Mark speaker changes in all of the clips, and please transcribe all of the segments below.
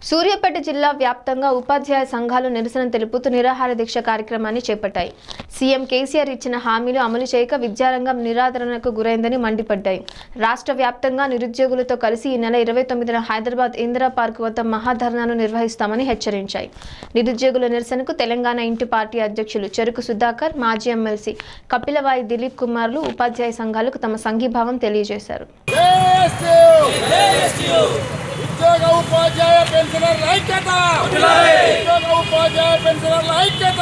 Speaker 1: సూర్యాపేట జిల్లా వ్యాప్తంగా ఉపాధ్యాయ సంఘాలు నిరసన తెలుపుతూ నిరాహార దీక్ష కార్యక్రమాన్ని చేపట్టాయి సీఎం కేసీఆర్ ఇచ్చిన హామీలు అమలు చేయక విద్యారంగం నిరాదరణకు గురైందని మండిపడ్డాయి రాష్ట్ర వ్యాప్తంగా నిరుద్యోగులతో కలిసి ఈ నెల ఇరవై తొమ్మిదిన హైదరాబాద్ ఇందిరా పార్క్ వద్ద మహాధర్నాను నిర్వహిస్తామని హెచ్చరించాయి నిరుద్యోగుల నిరసనకు తెలంగాణ ఇంటి పార్టీ అధ్యక్షులు చెరుకు సుధాకర్ మాజీ ఎమ్మెల్సీ కపిలవాయి దిలీప్ కుమార్లు ఉపాధ్యాయ సంఘాలకు తమ సంఘీభావం తెలియజేశారు
Speaker 2: ఉద్యోగ ఉపాధ్యాయ పెన్షనర్ల ఐక్యత ఉద్యోగ ఉపాధ్యాయ పెన్షనర్ల ఐక్యత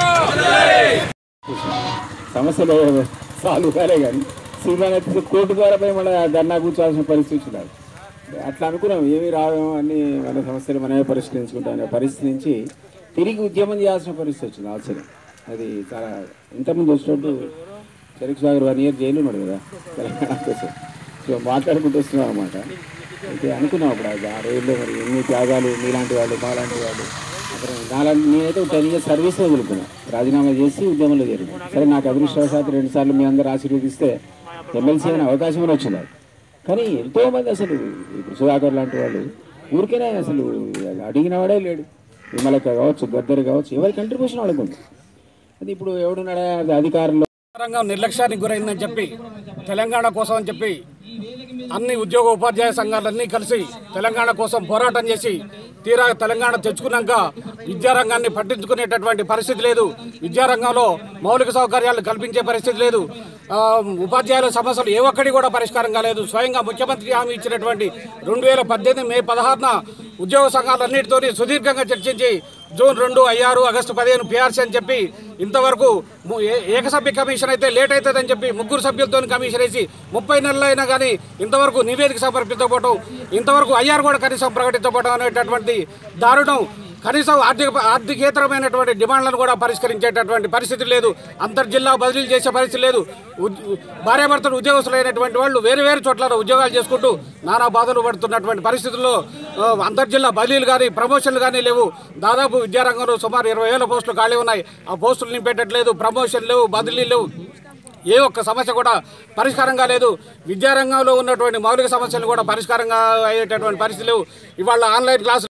Speaker 3: సమస్యలు సాల్వ్ కాలే కానీ సినిమా నచ్చితే కోర్టు ద్వారా పోయి మళ్ళీ ధర్నా కూర్చోవాల్సిన పరిస్థితి వచ్చినారు అట్లా అనుకున్నాం ఏమి రావేమో అన్ని మన సమస్యలు మనమే పరిష్కరించుకుంటాం అనే పరిస్థితి నుంచి తిరిగి ఉద్యమం చేయాల్సిన పరిస్థితి వచ్చింది ఆశ్చర్యం అది చాలా ఇంతకుముందు వచ్చినట్టు చెరుకు సాగర్ వన్ ఇయర్ జైలు ఉన్నాడు కదా తెలంగాణ కోసం సో మాట్లాడుకుంటూ వస్తున్నాం అనమాట అయితే అనుకున్నాం అప్పుడు అది ఆ రోజుల్లో మరి ఎన్ని త్యాగాలు మీలాంటి వాళ్ళు మాలాంటి వాళ్ళు అప్పుడు నాలాంటి నేనైతే టెన్ ఇయర్స్ సర్వీస్లో వదులుకున్నాను రాజీనామా చేసి ఉద్యమంలో చేరింది సరే నాకు అదృష్టవశాత్తు రెండు సార్లు మీ అందరూ ఆశీర్వదిస్తే ఎమ్మెల్సీ అయిన అవకాశం కూడా వచ్చింది నాకు. కానీ ఎంతో మంది అసలు ఇప్పుడు సుధాకర్ లాంటి వాళ్ళు ఊరికేనే అసలు అడిగిన వాడే లేడు విమలక్క కావచ్చు గద్దరు కావచ్చు ఎవరి కంట్రిబ్యూషన్ వాళ్ళకు ఉంది అది ఇప్పుడు ఎవడున్నాడా అది అధికారంలో
Speaker 2: రంగం నిర్లక్ష్యానికి గురైందని చెప్పి తెలంగాణ కోసం అని చెప్పి అన్ని ఉద్యోగ ఉపాధ్యాయ సంఘాలన్నీ కలిసి తెలంగాణ కోసం పోరాటం చేసి తీరా తెలంగాణ తెచ్చుకున్నాక విద్యారంగాన్ని పట్టించుకునేటటువంటి పరిస్థితి లేదు విద్యారంగంలో మౌలిక సౌకర్యాలు కల్పించే పరిస్థితి లేదు ఆ, ఉపాధ్యాయుల సమస్యలు ఏ ఒక్కటి కూడా పరిష్కారం కాలేదు స్వయంగా ముఖ్యమంత్రి హామీ ఇచ్చినటువంటి రెండు వేల పద్దెనిమిది మే పదహారున ఉద్యోగ సంఘాలన్నిటితో సుదీర్ఘంగా చర్చించి జూన్ రెండు అయ్యారు ఆగస్టు పదిహేను పిఆర్సీ అని చెప్పి ఇంతవరకు ము- ఏ- ఏకసభ్య కమిషన్ అయితే లేట్ అవుతుందని చెప్పి ముగ్గురు సభ్యులతో కమిషన్ వేసి ముప్పై నెలలు అయినా కానీ ఇంతవరకు నివేదిక సమర్పించకపోవడం ఇంతవరకు అయ్యారు కూడా కనీసం ప్రకటించకపోవడం అనేటటువంటి దారుణం కనీసం ఆర్థిక ఆర్థికేతరమైనటువంటి డిమాండ్లను కూడా పరిష్కరించేటటువంటి పరిస్థితి లేదు అంతర్జిల్లా బదిలీలు చేసే పరిస్థితి లేదు ఉద్- భార్యాభర్తలు ఉద్యోగస్తులైనటువంటి వాళ్ళు వేరు వేరు చోట్ల ఉద్యోగాలు చేసుకుంటూ నానా బాధలు పడుతున్నటువంటి పరిస్థితుల్లో ఆ, అంతర్జిల్లా బదిలీలు కానీ ప్రమోషన్లు కానీ లేవు దాదాపు విద్యారంగంలో సుమారు ఇరవై వేల పోస్టులు ఖాళీ ఉన్నాయి ఆ పోస్టులు నింపేటట్లేదు ప్రమోషన్ లేవు బదిలీలు లేవు ఏ ఒక్క సమస్య కూడా పరిష్కారం కాలేదు విద్యారంగంలో ఉన్నటువంటి మౌలిక సమస్యలు కూడా పరిష్కారంగా అయ్యేటటువంటి పరిస్థితి లేవు ఇవాళ ఆన్లైన్ క్లాసులు